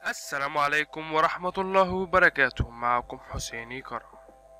السلام عليكم ورحمة الله وبركاته معكم حسيني كرم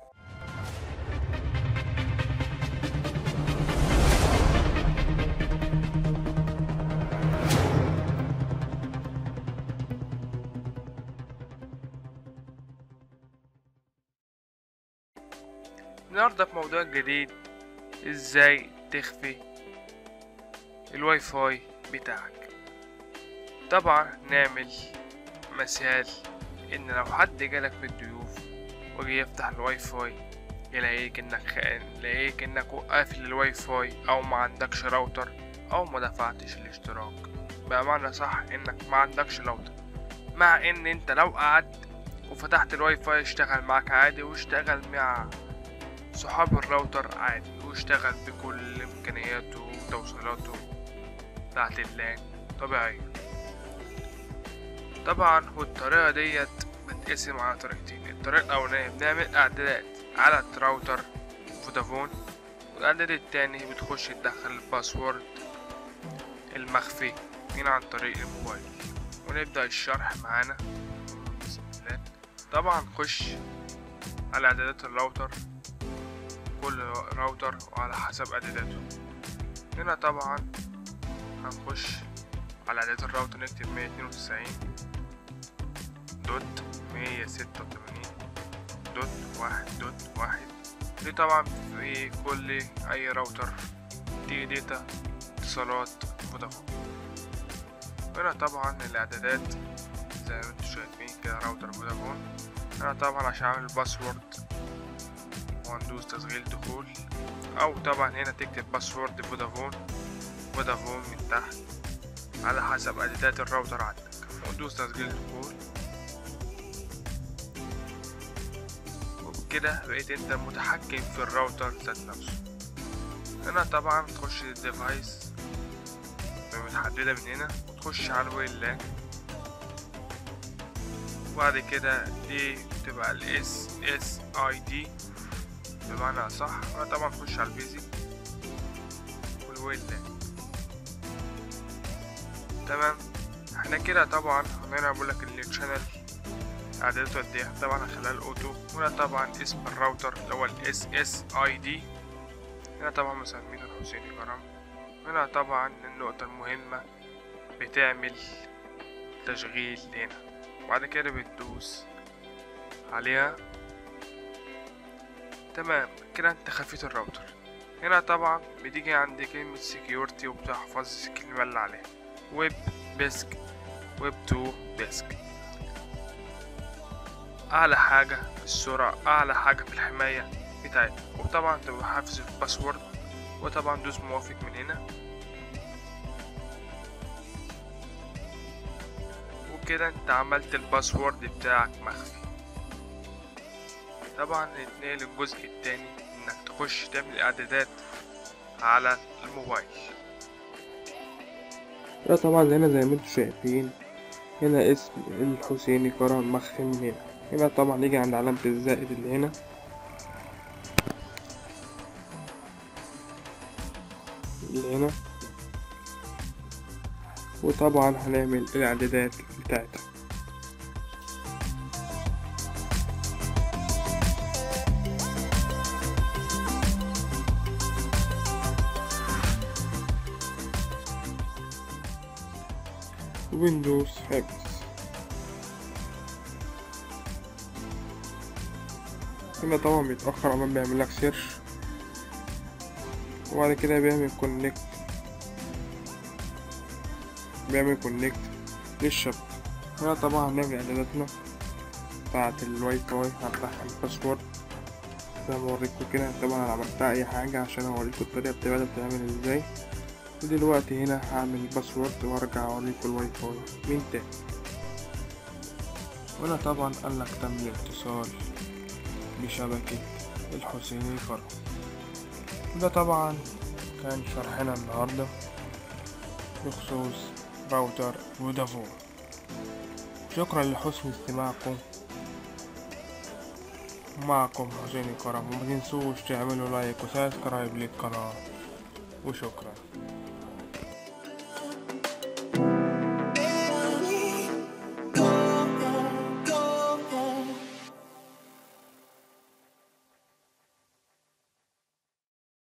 النهاردة في موضوع جديد ازاي تخفي الواي فاي بتاعك طبعا نعمل مثال ان لو حد جالك من الضيوف وجي يفتح الواي فاي يلاقيك انك خائن يلاقيك انك قافل الواي فاي او ما عندكش راوتر او ما دفعتش الاشتراك بمعنى صح انك ما عندكش راوتر مع ان انت لو قعدت وفتحت الواي فاي اشتغل معاك عادي واشتغل مع صحاب الراوتر عادي واشتغل بكل امكانياته وتوصيلاته بتاعت اللان طبيعية طبعا والطريقة ديت بتقسم على طريقتين الطريقة الأولانية بنعمل إعدادات على الراوتر فودافون والإعداد التاني بتخش تدخل الباسورد المخفي من عن طريق الموبايل ونبدأ الشرح معانا بسم الله طبعا خش على إعدادات الراوتر كل راوتر وعلى حسب إعداداته هنا طبعا هنخش على إعدادات الراوتر نكتب مية اتنين وتسعين دوت مية ستة وتمانين دوت واحد دوت واحد دي طبعا في كل أي راوتر دي داتا اتصالات فودافون هنا طبعا الإعدادات زي ما انتوا شايفين كده راوتر فودافون هنا طبعا عشان أعمل باسورد وندوس تسجيل دخول أو طبعا هنا تكتب باسورد فودافون فودافون من تحت على حسب إعدادات الراوتر عندك وندوس تسجيل دخول وبكده بقيت انت المتحكم في الراوتر ذات نفسه هنا طبعا تخش الديفايس متحددة من هنا وتخش على الويل لان وبعد كده دي تبقى ال SSID بمعنى أصح أنا طبعا تخش على البيزك والويل لان تمام احنا كده طبعا هنا بقولك الشانل اعداداته قد ايه طبعا هخليها الاوتو هنا طبعا اسم الراوتر اللي هو ال SSID هنا طبعا مسمينه الحسيني كرم هنا طبعا النقطة المهمة بتعمل تشغيل هنا وبعد كده بتدوس عليها تمام كده انت خفيت الراوتر هنا طبعا بتيجي عند كلمة security وبتحفظ الكلمة اللي عليها ويب بيسك ويب تو بيسك اعلى حاجة في السرعة اعلى حاجة في الحماية بتاعتها وطبعا تبقى حافظ الباسورد وطبعا دوس موافق من هنا وكده انت عملت الباسورد بتاعك مخفي طبعا نتنقل الجزء التاني انك تخش تعمل اعدادات على الموبايل لا طبعا هنا زي ما انتم شايفين هنا اسم الحسيني كرم مخفي من هنا هنا طبعا نيجي عند علامة الزائد اللي هنا اللي هنا وطبعا هنعمل الاعدادات بتاعتها ويندوز حفظ هنا طبعا بيتأخر عمال بيعمل لك سيرش وبعد كده بيعمل كونكت بيعمل كونكت للشبكة هنا طبعا هنعمل اعداداتنا بتاعة الواي فاي هفتح الباسورد زي ما وريتكم كده طبعا انا عملتها اي حاجة عشان اوريكم الطريقة بتاعتها بتتعمل ازاي ودلوقتي هنا هعمل الباسورد وارجع اوريكم الواي فاي من تاني وهنا طبعا قالك تم الاتصال بشبكة الحسيني فرع ده طبعا كان شرحنا النهاردة بخصوص راوتر فودافون شكرا لحسن استماعكم معكم حسين كرم وما تنسوش تعملوا لايك وسبسكرايب للقناة وشكرا